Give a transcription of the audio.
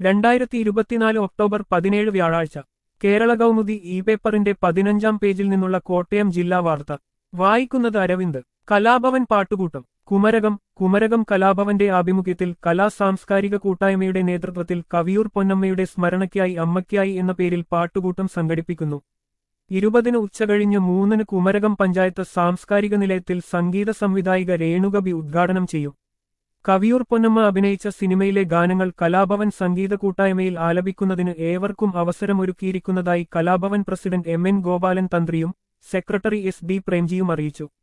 രണ്ടായിരത്തി ഇരുപത്തിനാല് ഒക്ടോബർ പതിനേഴ് വ്യാഴാഴ്ച കേരള കൗമുദി ഇ പേപ്പറിന്റെ പതിനഞ്ചാം പേജിൽ നിന്നുള്ള കോട്ടയം ജില്ലാ വാർത്ത വായിക്കുന്നത് അരവിന്ദ് കലാഭവൻ പാട്ടുകൂട്ടം കുമരകം കുമരകം കലാഭവന്റെ ആഭിമുഖ്യത്തിൽ കലാ സാംസ്കാരിക കൂട്ടായ്മയുടെ നേതൃത്വത്തിൽ കവിയൂർ പൊന്നമ്മയുടെ സ്മരണയ്ക്കായി അമ്മയ്ക്കായി എന്ന പേരിൽ പാട്ടുകൂട്ടം സംഘടിപ്പിക്കുന്നു ഇരുപതിന് ഉച്ചകഴിഞ്ഞ് മൂന്നിന് കുമരകം പഞ്ചായത്ത് സാംസ്കാരിക നിലയത്തിൽ സംഗീത സംവിധായിക രേണുകബി ഉദ്ഘാടനം ചെയ്യും കവിയൂർ പൊന്നമ്മ അഭിനയിച്ച സിനിമയിലെ ഗാനങ്ങൾ കലാഭവൻ സംഗീത കൂട്ടായ്മയിൽ ആലപിക്കുന്നതിന് ഏവർക്കും അവസരമൊരുക്കിയിരിക്കുന്നതായി Kalabhavan president M N Gopalan തന്ത്രിയും സെക്രട്ടറി എസ് ഡി പ്രേംജിയും അറിയിച്ചു